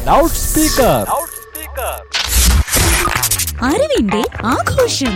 Loud speaker അറിവിന്റെ ആഘോഷം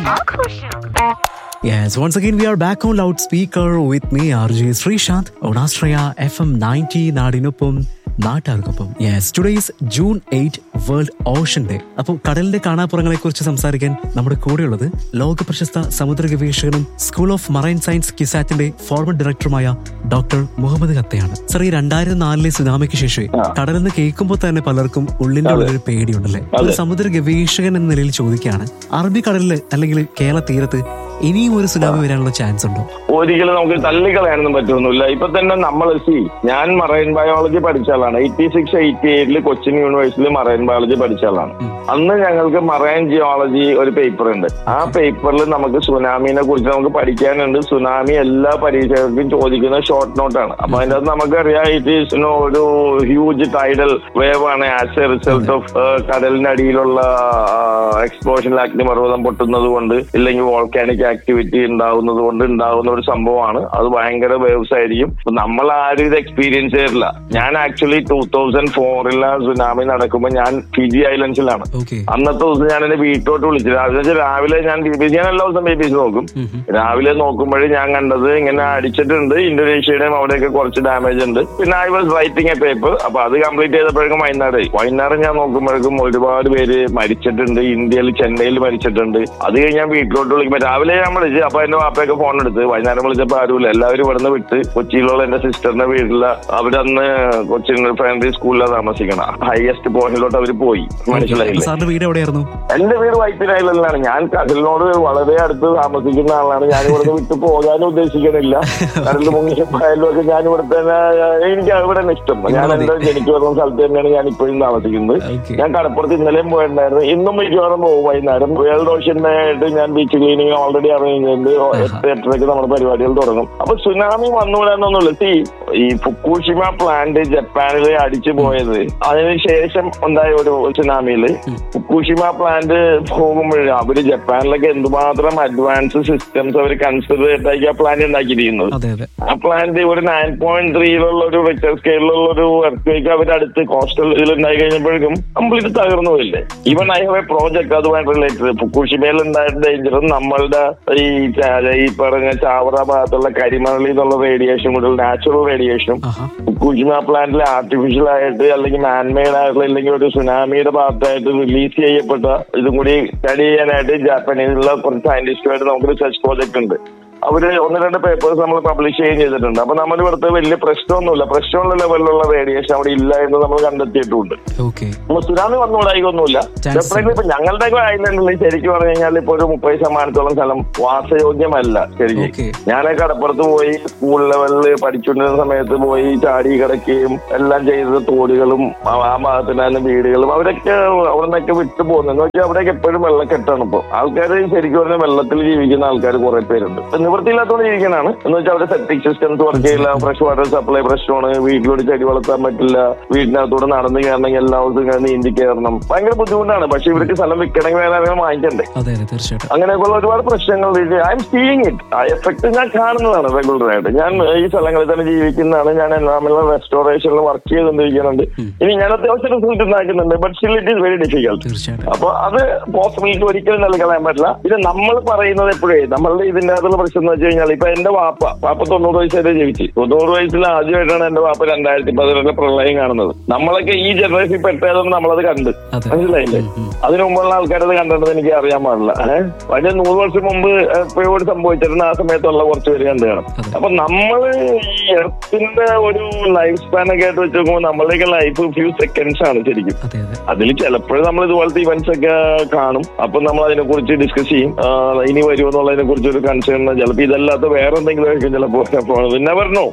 Yes, once again we are back on loudspeaker with me, RJ Srishant, on Astraya FM 90 നാടിനൊപ്പം നാട്ടാർക്കൊപ്പം yes today's June eight world ocean day അപ്പോൾ കടലിന്റെ കാണാപ്പുറങ്ങളെ കുറിച്ച് സംസാരിക്കാൻ നമ്മുടെ കൂടെയുള്ളത് ലോക പ്രശസ്ത സമുദ്ര ഗവേഷകനും സ്കൂൾ ഓഫ് മറൈൻ സയൻസ് കിസാറ്റിന്റെ ഫോർമർ ഡയറക്ടറുമായ ഡോക്ടർ മുഹമ്മദ് ഖത്തയാണ് സർ ഈ രണ്ടായിരത്തി നാലിലെ സുനാമിക്ക് ശേഷം കടലെന്ന് കേൾക്കുമ്പോൾ തന്നെ പലർക്കും ഉള്ളിന്റെ ഉള്ളിൽ ഒരു പേടിയുണ്ടല്ലേ ഒരു സമുദ്ര ഗവേഷകൻ എന്ന നിലയിൽ ചോദിക്കുകയാണ് അറബിക്കടലില് അല്ലെങ്കിൽ കേരള തീരത്ത് ഇനിയും ഒരു സുനാമി വരാനുള്ള ചാൻസ് ഉണ്ടോ ഒരിക്കലും നമുക്ക് തള്ളിക്കളയാനൊന്നും പറ്റുന്നില്ല ഇപ്പൊ തന്നെ നമ്മൾ സി ഞാൻ മറൈൻ ബയോളജി പഠിച്ച ആളാണ് എയ്റ്റി സിക്സ് എയ്റ്റി എയ്റ്റില് കൊച്ചിൻ യൂണിവേഴ്സിറ്റിയിൽ മറൈൻ ബയോളജി പഠിച്ച ആളാണ് അന്ന് ഞങ്ങൾക്ക് മറൈൻ ജിയോളജി ഒരു പേപ്പർ ഉണ്ട് ആ പേപ്പറിൽ നമുക്ക് സുനാമിനെ കുറിച്ച് നമുക്ക് പഠിക്കാനുണ്ട് സുനാമി എല്ലാ പരീക്ഷകൾക്കും ചോദിക്കുന്ന ഷോർട്ട് നോട്ടാണ് അപ്പൊ അതിന്റെ അകത്ത് നമുക്കറിയാം ഇറ്റ് ഈസ് ഒരു ഹ്യൂജ് ടൈഡൽ വേവ് ആണ് ആസ് എ റിസൾട്ട് ഓഫ് കടലിന്റെ അടിയിലുള്ള എക്സ്പ്ലോഷനിൽ അഗ്നിപർവ്വതം പൊട്ടുന്നത് കൊണ്ട് ഇല്ലെങ്കിൽ വോൾക്കാനിക് ആക്ടിവിറ്റി ഉണ്ടാവുന്നത് കൊണ്ട് ഉണ്ടാവുന്ന ഒരു സംഭവമാണ് അത് ഭയങ്കര വേവ്സ് ആയിരിക്കും അപ്പൊ നമ്മൾ ആരും ഇത് എക്സ്പീരിയൻസ് ചെയ്തിട്ടില്ല ഞാൻ ആക്ച്വലി ടൂ തൗസൻഡ് ഫോറിലെ സുനാമി നടക്കുമ്പോൾ ഞാൻ ഫിജി ഐലൻഡ്സിലാണ് ഓക്കെ അന്നത്തെ ദിവസം ഞാൻ എന്റെ വീട്ടിലോട്ട് വിളിച്ചത് അതെന്ന് വെച്ചാൽ രാവിലെ ഞാൻ ബി ബി സി ഞാൻ എല്ലാ ദിവസം ബി ബി സി നോക്കും രാവിലെ നോക്കുമ്പോഴേ ഞാൻ കണ്ടത് ഇങ്ങനെ അടിച്ചിട്ടുണ്ട് ഇന്തോനേഷ്യയുടെയും അവിടെയൊക്കെ കുറച്ച് ഡാമേജ് ഉണ്ട് പിന്നെ I was writing a paper അപ്പൊ അത് കംപ്ലീറ്റ് ചെയ്തപ്പോഴേക്കും വൈകുന്നേരമായി വൈകുന്നേരം ഞാൻ നോക്കുമ്പോഴേക്കും ഒരുപാട് പേര് മരിച്ചിട്ടുണ്ട് ഇന്ത്യയിൽ ചെന്നൈയിൽ മരിച്ചിട്ടുണ്ട് അത് കഴിഞ്ഞ് ഞാൻ വീട്ടിലോട്ട് വിളിക്കുമ്പോൾ രാവിലെ ഞാൻ വിളിച്ച് അപ്പൊ എന്റെ വാപ്പയൊക്കെ ഫോൺ എടുത്ത് വൈകുന്നേരം വിളിച്ചപ്പോ ആരുമില്ല എല്ലാവരും ഇവിടുന്ന് വിട്ട് കൊച്ചിയിലുള്ള എന്റെ സിസ്റ്ററിന്റെ വീട്ടില് അവരന്ന് കൊച്ചിൻ പ്രൈമറി സ്കൂളിലാണ് താമസിക്കണം ഹയസ്റ്റ് പോയിന്റിലോട്ട് അവർ പോയി മനസ്സിലായില്ലേ സാറിന്റെ വീട് എവിടെയായിരുന്നു എന്റെ വീട് വൈപ്പിൻ ഐലൻഡിലാണ് ഞാൻ കടലിനോട് വളരെ അടുത്ത് താമസിക്കുന്ന ആളാണ് ഞാൻ ഇവിടുന്ന് വിട്ടു പോകാനും ഉദ്ദേശിക്കുന്നില്ല കടലിൽ മുങ്ങിയപ്പോയാലും ഒക്കെ ഞാൻ ഇവിടെ തന്നെ എനിക്ക് ഇവിടെ തന്നെ ഇഷ്ടം ഞാൻ എന്റെ ജനിച്ചു വരുന്ന സ്ഥലത്ത് തന്നെയാണ് ഞാൻ ഇപ്പോഴും താമസിക്കുന്നത് Okay. ഞാൻ കടപ്പുറത്ത് ഇന്നലെയും പോയിട്ടുണ്ടായിരുന്നു ഇന്നും മിക്കവാറും പോകും വൈകുന്നേരം വേൾഡ് ഓഷ്യനായിട്ട് ഞാൻ ബീച്ച് ക്ലീനിങ് ഓൾറെഡി അറിയുന്നുണ്ട് എട്ട് എട്ടരയ്ക്ക് നമ്മുടെ പരിപാടികൾ തുടങ്ങും അപ്പൊ സുനാമി വന്നുകൂടാന്നൊന്നുമില്ല സി ഈ ഫുക്കൂഷിമ പ്ലാന്റ് ജപ്പാനിൽ അടിച്ചു പോയത് അതിനുശേഷം ഉണ്ടായ ഒരു സുനാമിയിൽ ഫുക്കൂഷിമ പ്ലാന്റ് പോകുമ്പോഴേ അവര് ജപ്പാനിലൊക്കെ എന്തുമാത്രം അഡ്വാൻസ് സിസ്റ്റംസ് അവർ കൺസിഡർ ചെയ്തിട്ടാക്കി ആ പ്ലാന്റ് ഉണ്ടാക്കിയിരിക്കുന്നത് അതെ അതെ ആ പ്ലാന്റ് ഒരു നയൻ പോയിന്റ് ത്രീയിലുള്ള ഒരു റിക്ടർ സ്കെയിലുള്ള ഒരു എർത്തേക്ക് അവരുടെ അടുത്ത് കോസ്റ്റൽ ഇതിൽ ഉണ്ടായി കഴിഞ്ഞപ്പോഴേക്കും കംപ്ലീറ്റ് തകർന്നു പോയില്ലേ even I have a project അതുമായിട്ട് റിലേറ്റഡ് ഫുക്കുഷിമയിൽ ഉണ്ടായ ഡേഞ്ചറും നമ്മളുടെ ഈ ച- ഈ പറഞ്ഞ ചാവറ ഭാഗത്തുള്ള കരിമണലിൽ നിന്നുള്ള റേഡിയേഷൻ കൂടുതൽ നാച്ചുറൽ റേഡിയേഷനും ആഹാ ഫുക്കുഷിമ പ്ലാന്റിൽ ആർട്ടിഫിഷ്യൽ ആയിട്ട് അല്ലെങ്കിൽ മാൻമെയ്ഡ് ആയിട്ടുള്ള അല്ലെങ്കിൽ ഒരു സുനാമിയുടെ ഭാഗത്തായിട്ട് റിലീസ് ചെയ്യപ്പെട്ട ഇതും കൂടി സ്റ്റഡി ചെയ്യാനായിട്ട് ജാപ്പനീസിലുള്ള കുറച്ച് സയന്റിസ്റ്റുമായിട്ട് നമുക്ക് റിസർച്ച് പ്രോജക്ട് ഉണ്ട് അവര് ഒന്ന് രണ്ട് പേപ്പേഴ്സ് നമ്മൾ പബ്ലിഷ് ചെയ്യുകയും ചെയ്തിട്ടുണ്ട് അപ്പൊ നമ്മൾ ഇവിടുത്തെ വലിയ പ്രശ്നമൊന്നുമില്ല പ്രശ്നമുള്ള ലെവലിലുള്ള റേഡിയേഷൻ അവിടെ ഇല്ല എന്ന് നമ്മൾ കണ്ടെത്തിയിട്ടുണ്ട് ഓക്കെ അപ്പൊ സുനാമി വന്നുകൂടായിക്കൊന്നുമില്ല Chance ഡെഫിനറ്റ്ലി ഇപ്പൊ ഞങ്ങളുടെ ഐലൻഡിൽ ശരിക്കും പറഞ്ഞു കഴിഞ്ഞാൽ ഇപ്പൊ ഒരു മുപ്പത് ശതമാനത്തോളം സ്ഥലം വാസയോഗ്യമല്ല ശരിക്കും Okay. ഞാനൊക്കെ കടപ്പുറത്ത് പോയി സ്കൂൾ ലെവലിൽ പഠിച്ചുകൊണ്ടിരുന്ന സമയത്ത് പോയി ചാടി കിടക്കുകയും എല്ലാം ചെയ്തത് തോടുകളും ആ ആ ഭാഗത്തുണ്ടായിരുന്ന വീടുകളും അവരൊക്കെ അവിടെ നിന്നൊക്കെ വിട്ടു പോകുന്നു എന്ന് വെച്ചാൽ അവിടെയൊക്കെ എപ്പോഴും വെള്ളക്കെട്ടാണ് ഇപ്പൊ ആൾക്കാർ ശരിക്കും പറഞ്ഞാൽ വെള്ളത്തിൽ ജീവിക്കുന്ന ആൾക്കാർ കുറെ പേരുണ്ട് ഇപ്പൊ നിവൃത്തിയില്ലാത്തതുകൊണ്ട് ജീവിക്കാനാണ് എന്ന് വെച്ചാൽ അവിടെ സെപ്റ്റിക് സിസ്റ്റംസ് വർക്ക് ചെയ്യില്ല ഫ്രഷ് വാട്ടർ സപ്ലൈ പ്രശ്നമാണ് വീട്ടിലൂടെ ചെടി വളർത്താൻ പറ്റില്ല വീടിനകത്തൂടെ നടന്നു കയറണമെങ്കിൽ എല്ലാ ദിവസവും ഇങ്ങനെ നീന്തി കയറണം ഭയങ്കര ബുദ്ധിമുട്ടാണ് പക്ഷെ ഇവർക്ക് സ്ഥലം വിൽക്കണമെങ്കിൽ വേറെ ആരെങ്കിലും വാങ്ങിക്കണ്ടേ അതെ അതെ തീർച്ചയായിട്ടും അങ്ങനെയൊക്കെയുള്ള ഒരുപാട് പ്രശ്നങ്ങൾ ഐ എം സീയിങ് ഇറ്റ് ആ എഫക്ട് ഞാൻ കാണുന്നതാണ് റെഗുലർ ആയിട്ട് ഞാൻ ഈ സ്ഥലങ്ങളിൽ തന്നെ ജീവിക്കുന്നതാണ് ഞാൻ എൻവയോൺമെന്റൽ റെസ്റ്റോറേഷനിൽ വർക്ക് ചെയ്തുകൊണ്ടിരിക്കുന്നുണ്ട് ഇനി ഞാൻ അത്യാവശ്യം റിസൾട്ട് ഉണ്ടാക്കുന്നുണ്ട് but still it is very difficult തീർച്ചയായിട്ടും അപ്പൊ അത് പോസിബിലിറ്റി ഒരിക്കലും നൽകാൻ പറ്റില്ല ഇത് നമ്മൾ പറയുന്നത് എപ്പോഴേ നമ്മളുടെ ഇതിന്റെ അകത്തുള്ള പ്രശ്നം എന്ന് വെച്ച് കഴിഞ്ഞാൽ ഇപ്പൊ എന്റെ വാപ്പ വാപ്പ തൊണ്ണൂറ് വയസ്സ് വരെ ജീവിച്ചു തൊണ്ണൂറ് വയസ്സിൽ ആദ്യമായിട്ടാണ് എന്റെ വാപ്പ രണ്ടായിരത്തി പതിനെട്ടിലെ പ്രളയം കാണുന്നത് നമ്മളൊക്കെ ഈ ജനറേഷൻ പെട്ടതുകൊണ്ട് നമ്മളത് കണ്ട് അതെ. മനസ്സിലായില്ലേ അതിനു മുമ്പുള്ള ആൾക്കാരത് കണ്ടിട്ടുണ്ടെന്ന് എനിക്ക് അറിയാൻ പാടില്ല ഏഹ് പക്ഷേ നൂറ് വർഷം മുമ്പ് എപ്പോഴും സംഭവിച്ചിരുന്ന ആ സമയത്തുള്ള കുറച്ച് പേര് കണ്ടു കാണും അതെ. അപ്പൊ നമ്മള് ഈ എർത്തിന്റെ ഒരു ലൈഫ് സ്പാൻ ഒക്കെ ആയിട്ട് വെച്ച് നോക്കുമ്പോൾ നമ്മളുടെയൊക്കെ ലൈഫ് ഫ്യൂ സെക്കൻഡ്സ് ആണ് ശരിക്കും അതെ അതെ അതിൽ ചിലപ്പോഴും നമ്മൾ ഇതുപോലത്തെ ഇവന്റ്സ് ഒക്കെ കാണും അപ്പൊ നമ്മൾ അതിനെ കുറിച്ച് ഡിസ്കസ് ചെയ്യും ആ, ഇനി വരുമോ എന്നുള്ളതിനെ കുറിച്ച് ഒരു കൺസേൺ ചിലപ്പോൾ ഇതല്ലാത്ത വേറെ എന്തെങ്കിലും ആയിരിക്കും ചിലപ്പോൾ പിന്നെ പറഞ്ഞോ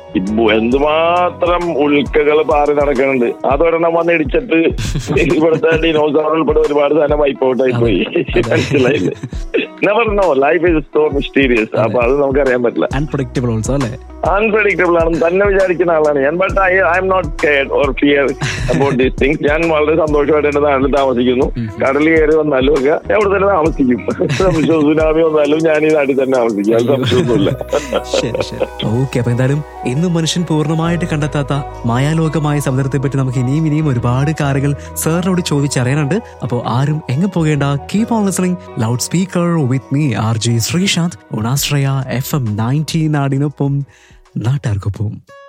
എന്തുമാത്രം ഉൾക്കകൾ പാറി നടക്കുന്നുണ്ട് അതൊരെണ്ണം വന്ന് ഇടിച്ചിട്ട് ഇവിടുത്തെ ഡിനോസർ ഉൾപ്പെടെ ഒരുപാട് സാധനം വൈപ്പ് ഔട്ട് ആയി പോയി മനസ്സിലായില്ലേ never know life is so mysterious അപ്പൊ അത് നമുക്ക് അറിയാൻ പറ്റില്ല അൺപ്രഡിക്റ്റബിൾ ഓൾസോ അല്ലേ അൺപ്രഡിക്റ്റബിൾ ആണെന്ന് തന്നെ വിചാരിക്കുന്ന ആളാണ് ഞാൻ but I I am not cared or fear about these things ഞാൻ വളരെ സന്തോഷമായിട്ട് എന്റെ നാട്ടിൽ താമസിക്കുന്നു കടലിൽ കയറി വന്നാലും ഒക്കെ ഞാൻ ഇവിടെ തന്നെ താമസിക്കും സംശയം സുനാമി വന്നാലും ഞാൻ ഈ നാട്ടിൽ തന്നെ താമസിക്കും അത് സംശയമൊന്നുമില്ല ശരി ശരി ഓക്കെ അപ്പൊ എന്തായാലും ഇന്നും മനുഷ്യൻ പൂർണ്ണമായിട്ട് കണ്ടെത്താത്ത മായാലോകമായ സമുദ്രത്തെ പറ്റി നമുക്ക് ഇനിയും ഇനിയും ഒരുപാട് കാര്യങ്ങൾ സാറിനോട് ചോദിച്ചറിയാനുണ്ട് അപ്പോൾ ആരും എങ്ങും പോകേണ്ട keep on listening loud speaker with me R J Sreesanth ഉണാശ്രയ എഫ് എം നയൻറ്റി നാടിനൊപ്പം നാട്ടാർക്കൊപ്പം